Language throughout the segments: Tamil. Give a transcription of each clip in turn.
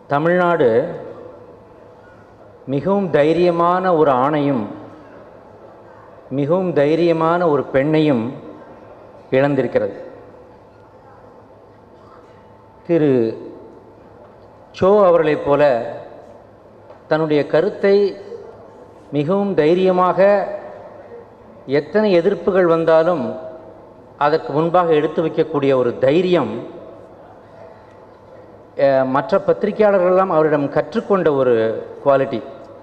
தமிழ்நாடு மிகவும் தைரியமான ஒரு ஆணையும் மிகவும் தைரியமான ஒரு பெண்ணையும் இழந்திருக்கிறது திரு சோ அவர்களைப் போல தன்னுடைய கருத்தை மிகவும் தைரியமாக எத்தனை எதிர்ப்புகள் வந்தாலும் அதற்கு முன்பாக எடுத்து வைக்கக்கூடிய ஒரு தைரியம் அஹ், மற்ற பத்திரிகையாளர்களெல்லாம் அவரிடம் கற்றுக்கொண்ட ஒரு குவாலிட்டி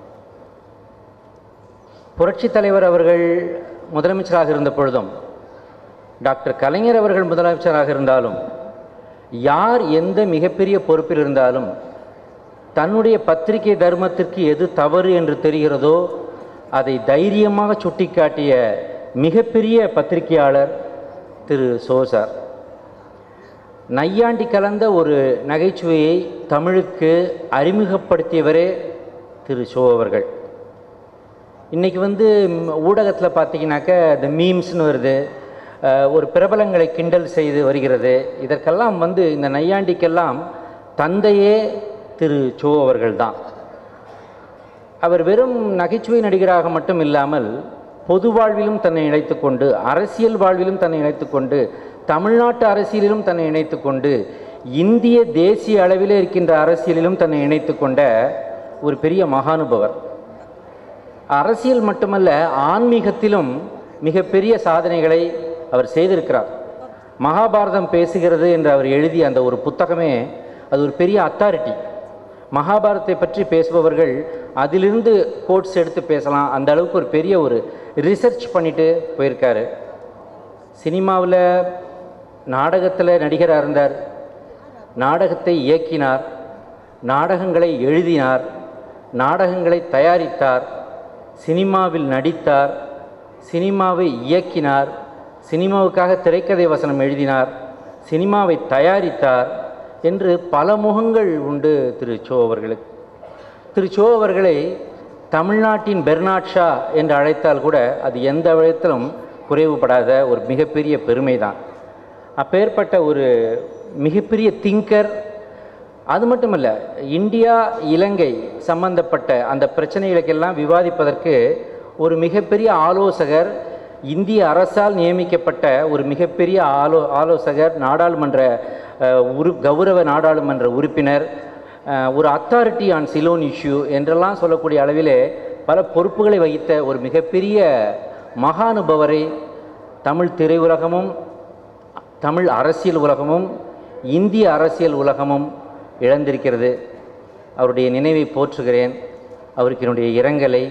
புரட்சித் தலைவர் அவர்கள் முதலமைச்சராக இருந்த பொழுதும் டாக்டர் கலைஞர் அவர்கள் முதலமைச்சராக இருந்தாலும் யார் எந்த மிகப்பெரிய பொறுப்பில் இருந்தாலும் தன்னுடைய பத்திரிகை தர்மத்திற்கு எது தவறு என்று தெரிகிறதோ அதை தைரியமாக சுட்டிக்காட்டிய மிகப்பெரிய பத்திரிகையாளர் திரு சோ சார் நையாண்டி கலந்த ஒரு நகைச்சுவையை தமிழுக்கு அறிமுகப்படுத்தியவரே திரு ஷோ அவர்கள் இன்றைக்கி வந்து ஊடகத்தில் பார்த்தீங்கன்னாக்க இந்த மீம்ஸ்னு வருது அஹ், ஒரு பிரபலங்களை கிண்டல் செய்து வருகிறது இதற்கெல்லாம் வந்து இந்த நையாண்டிக்கெல்லாம் தந்தையே திரு சோ அவர்கள் தான் அவர் வெறும் நகைச்சுவை நடிகராக மட்டும் இல்லாமல் பொது வாழ்விலும் தன்னை இணைத்துக் கொண்டு அரசியல் வாழ்விலும் தன்னை இணைத்துக் கொண்டு தமிழ்நாட்டு அரசியலிலும் தன்னை இணைத்துக் கொண்டு இந்திய தேசிய அளவிலே இருக்கின்ற அரசியலிலும் தன்னை இணைத்துக் கொண்ட ஒரு பெரிய மகானுபவர் அரசியல் மட்டுமல்ல ஆன்மீகத்திலும் மிகப்பெரிய சாதனைகளை அவர் செய்திருக்கிறார் மகாபாரதம் பேசுகிறது என்று அவர் எழுதிய அந்த ஒரு புத்தகமே அது ஒரு பெரிய அத்தாரிட்டி மகாபாரதத்தை பற்றி பேசுபவர்கள் அதிலிருந்து கோட்ஸ் எடுத்து பேசலாம் அந்த அளவுக்கு ஒரு பெரிய ஒரு ரிசர்ச் பண்ணிட்டு போயிருக்காரு சினிமாவில் நாடகத்தில் நடிகராக இருந்தார் நாடகத்தை இயக்கினார் நாடகங்களை எழுதினார் நாடகங்களை தயாரித்தார் சினிமாவில் நடித்தார் சினிமாவை இயக்கினார் சினிமாவுக்காக திரைக்கதை வசனம் எழுதினார் சினிமாவை தயாரித்தார் என்று பல முகங்கள் உண்டு திரு சோ அவர்களுக்கு திரு சோ அவர்களை தமிழ்நாட்டின் பெர்னாட் ஷா என்று அழைத்தால் கூட அது எந்த விதத்திலும் குறைவுபடாத ஒரு மிகப்பெரிய பெருமை தான் அப்பேற்பட்ட ஒரு மிகப்பெரிய திங்கர் அது மட்டுமல்ல இந்தியா இலங்கை சம்பந்தப்பட்ட அந்த பிரச்சனைகளுக்கெல்லாம் விவாதிப்பதற்கு ஒரு மிகப்பெரிய ஆலோசகர் இந்திய அரசால் நியமிக்கப்பட்ட ஒரு மிகப்பெரிய ஆலோ ஆலோசகர் நாடாளுமன்ற அஹ், உறு கௌரவ நாடாளுமன்ற உறுப்பினர் அஹ், ஒரு அத்தாரிட்டி ஆன் சிலோன் இஷ்யூ என்றெல்லாம் சொல்லக்கூடிய அளவிலே பல பொறுப்புகளை வகித்த ஒரு மிகப்பெரிய மகானுபவரை தமிழ் திரையுலகமும் தமிழ் அரசியல் உலகமும் இந்திய அரசியல் உலகமும் இழந்திருக்கிறது அவருடைய நினைவை போற்றுகிறேன் அவருக்கு என்னுடைய இரங்கலை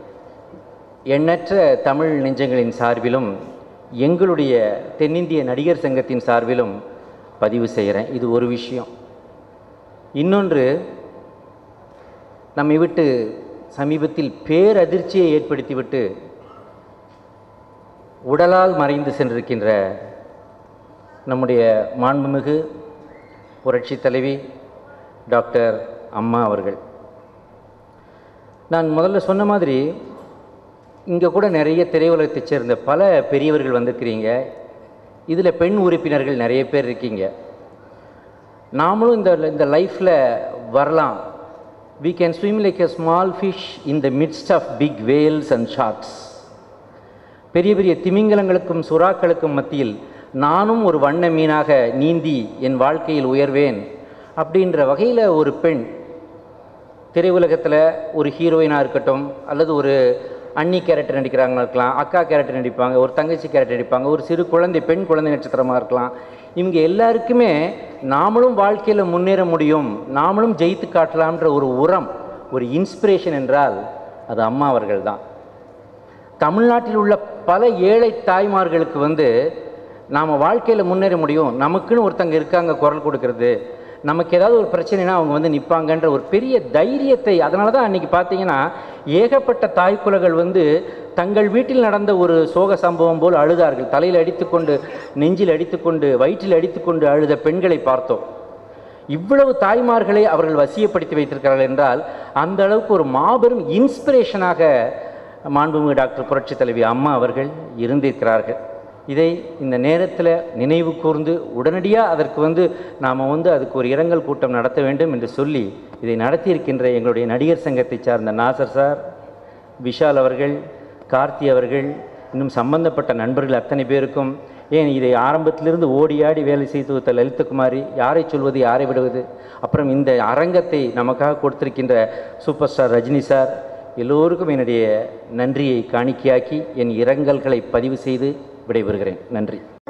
எண்ணற்ற தமிழ் நெஞ்சங்களின் சார்பிலும் எங்களுடைய தென்னிந்திய நடிகர் சங்கத்தின் சார்பிலும் பதிவு செய்கிறேன் இது ஒரு விஷயம் இன்னொன்று நம்மை விட்டு சமீபத்தில் பேரதிர்ச்சியை ஏற்படுத்திவிட்டு உடலால் மறைந்து சென்றிருக்கின்ற நம்முடைய மாண்புமிகு புரட்சி தலைவி டாக்டர் அம்மா அவர்கள் நான் முதல்ல சொன்ன மாதிரி இங்கே கூட நிறைய திரையுலகத்தைச் சேர்ந்த பல பெரியவர்கள் வந்திருக்கிறீங்க இதில் பெண் உறுப்பினர்கள் நிறைய பேர் இருக்கீங்க நாமளும் இந்த இந்த லைஃப்பில் வரலாம் we can swim like a small fish in the midst of big whales and sharks பெரிய பெரிய திமிங்கலங்களுக்கும் சுறாக்களுக்கும் மத்தியில் நானும் ஒரு வண்ண மீனாக நீந்தி என் வாழ்க்கையில் உயர்வேன் அப்படின்ற வகையில் ஒரு பெண் திரையுலகத்தில் ஒரு ஹீரோயினாக இருக்கட்டும் அல்லது ஒரு அண்ணி கேரக்டர் நடிக்கிறாங்களா இருக்கலாம் அக்கா கேரக்டர் நடிப்பாங்க ஒரு தங்கச்சி கேரக்டர் நடிப்பாங்க ஒரு சிறு குழந்தை பெண் குழந்தை நட்சத்திரமாக இருக்கலாம் இவங்க எல்லாருக்குமே நாமளும் வாழ்க்கையில் முன்னேற முடியும் நாமளும் ஜெயித்து காட்டலாம்ன்ற ஒரு உரம் ஒரு இன்ஸ்பிரேஷன் என்றால் அது அம்மா அவர்கள் தான் தமிழ்நாட்டில் உள்ள பல ஏழை தாய்மார்களுக்கு வந்து நாம் வாழ்க்கையில் முன்னேற முடியும் நமக்குன்னு ஒருத்தங்க இருக்காங்க குரல் கொடுக்கறது நமக்கு ஏதாவது ஒரு பிரச்சனைனா அவங்க வந்து நிற்பாங்கன்ற ஒரு பெரிய தைரியத்தை அதனால தான் அன்றைக்கி பார்த்தீங்கன்னா ஏகப்பட்ட தாய்க்குலகள் வந்து தங்கள் வீட்டில் நடந்த ஒரு சோக சம்பவம் போல் அழுதார்கள் தலையில் அடித்துக்கொண்டு நெஞ்சில் அடித்துக்கொண்டு வயிற்றில் அடித்துக்கொண்டு அழுத பெண்களை பார்த்தோம் இவ்வளவு தாய்மார்களை அவர்கள் வசியப்படுத்தி வைத்திருக்கிறார்கள் என்றால் அந்த அளவுக்கு ஒரு மாபெரும் இன்ஸ்பிரேஷனாக மாண்புமிகு டாக்டர் புரட்சி தலைவி அம்மா அவர்கள் இருந்திருக்கிறார்கள் இதை இந்த நேரத்தில் நினைவு கூர்ந்து உடனடியாக அதற்கு வந்து நாம் வந்து அதுக்கு ஒரு இரங்கல் கூட்டம் நடத்த வேண்டும் என்று சொல்லி இதை நடத்தியிருக்கின்ற எங்களுடைய நடிகர் சங்கத்தை சார்ந்த நாசர் சார் விஷால் அவர்கள் கார்த்தி அவர்கள் இன்னும் சம்பந்தப்பட்ட நண்பர்கள் அத்தனை பேருக்கும் ஏன் இதை ஆரம்பத்திலிருந்து ஓடி ஆடி வேலை செய்து வைத்த லலிதகுமாரி யாரை சொல்வது யாரை விடுவது அப்புறம் இந்த அரங்கத்தை நமக்காக கொடுத்திருக்கின்ற சூப்பர் ஸ்டார் ரஜினி சார் எல்லோருக்கும் என்னுடைய நன்றியை காணிக்கையாக்கி என் இரங்கல்களை பதிவு செய்து விடைபெறுகிறேன் நன்றி